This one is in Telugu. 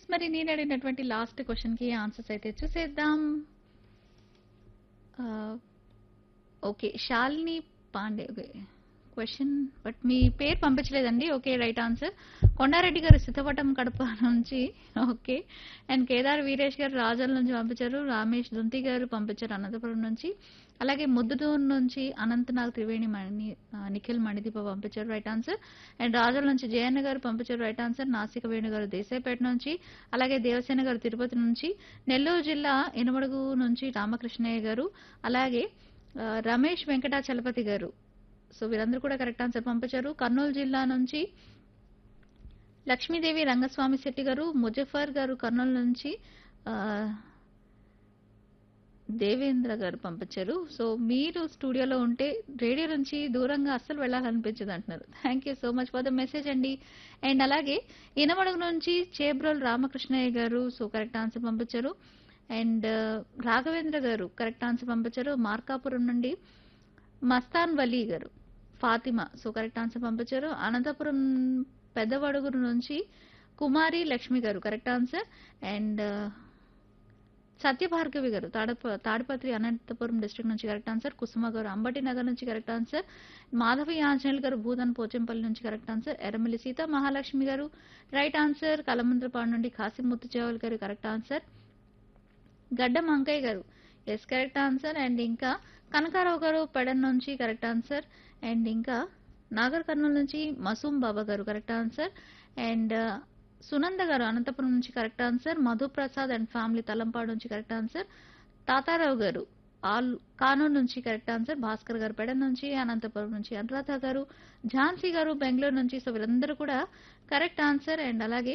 మరి నేను అడిగినటువంటి లాస్ట్ క్వశ్చన్కి ఆన్సర్స్ అయితే చూసేద్దాం okay Shalini Pandey okay question but మీ పేరు పంపించలేదండి ఓకే రైట్ ఆన్సర్ కొండారెడ్డి గారు సిద్ధపటం కడప నుంచి ఓకే అండ్ కేదార్ వీరేష్ గారు రాజాల నుంచి పంపించారు రామేష్ దుంతి గారు పంపించారు అనంతపురం నుంచి అలాగే ముద్దుదూన్ నుంచి అనంతనాగ్ త్రివేణి మణి ఆ, నిఖిల్ మణిదీప పంపించారు రైట్ ఆన్సర్ అండ్ రాజుల నుంచి జయన్న గారు పంపించారు రైట్ ఆన్సర్ నాసిక వేణు గారు దేశాయిపేట నుంచి అలాగే దేవసేన గారు తిరుపతి నుంచి నెల్లూరు జిల్లా ఇనుమడుగు నుంచి రామకృష్ణయ్య గారు అలాగే ఆ, రమేష్ వెంకటాచలపతి గారు సో వీరందరూ కూడా కరెక్ట్ ఆన్సర్ పంపించారు కర్నూలు జిల్లా నుంచి లక్ష్మీదేవి రంగస్వామి శెట్టి గారు ముజఫర్ గారు కర్నూలు నుంచి ఆ, దేవేంద్ర గారు పంపించారు సో మీరు స్టూడియోలో ఉంటే రేడియో నుంచి దూరంగా అస్సలు వెళ్ళాలనిపించదు అంటున్నారు thank you so much for the message అండి అండ్ అలాగే ఇనమడుగు నుంచి చేబ్రోల్ రామకృష్ణయ్య గారు సో కరెక్ట్ ఆన్సర్ పంపించారు అండ్ రాఘవేంద్ర గారు కరెక్ట్ ఆన్సర్ పంపించారు మార్కాపురం నుండి మస్తాన్ వలీ గారు ఫాతిమా సో కరెక్ట్ ఆన్సర్ పంపించారు అనంతపురం పెద్దవడుగురు నుంచి కుమారి లక్ష్మి గారు కరెక్ట్ ఆన్సర్ అండ్ సత్యభార్గవి గారు తాడప తాడిపత్రి అనంతపురం డిస్ట్రిక్ట్ నుంచి కరెక్ట్ ఆన్సర్ కుసుమ గారు అంబటి నగర్ నుంచి కరెక్ట్ ఆన్సర్ మాధవి ఆంజనేయులు గారు భూదన్ పోచంపల్లి నుంచి కరెక్ట్ ఆన్సర్ ఎర్రమిల్లి సీత మహాలక్ష్మి గారు రైట్ ఆన్సర్ కలమంద్రపాడు నుండి కాసిం ముత్తుచేవల్ గారు కరెక్ట్ ఆన్సర్ గడ్డం అంకయ్య గారు ఎస్ కరెక్ట్ ఆన్సర్ అండ్ ఇంకా కనకారావు గారు పెడన్ నుంచి కరెక్ట్ ఆన్సర్ అండ్ ఇంకా నాగర్ కర్నూలు నుంచి మసూం బాబా గారు కరెక్ట్ ఆన్సర్ అండ్ సునంద గారు అనంతపురం నుంచి correct answer Madhuprasad and family Talampadu నుంచి కరెక్ట్ ఆన్సర్ తాతారావు గారు ఆల్ కానూరు నుంచి కరెక్ట్ ఆన్సర్ భాస్కర్ గారు పెడన్ నుంచి అనంతపురం నుంచి అనురాధ గారు ఝాన్సీ గారు బెంగళూరు నుంచి సో వీరందరూ కూడా కరెక్ట్ ఆన్సర్ అండ్ అలాగే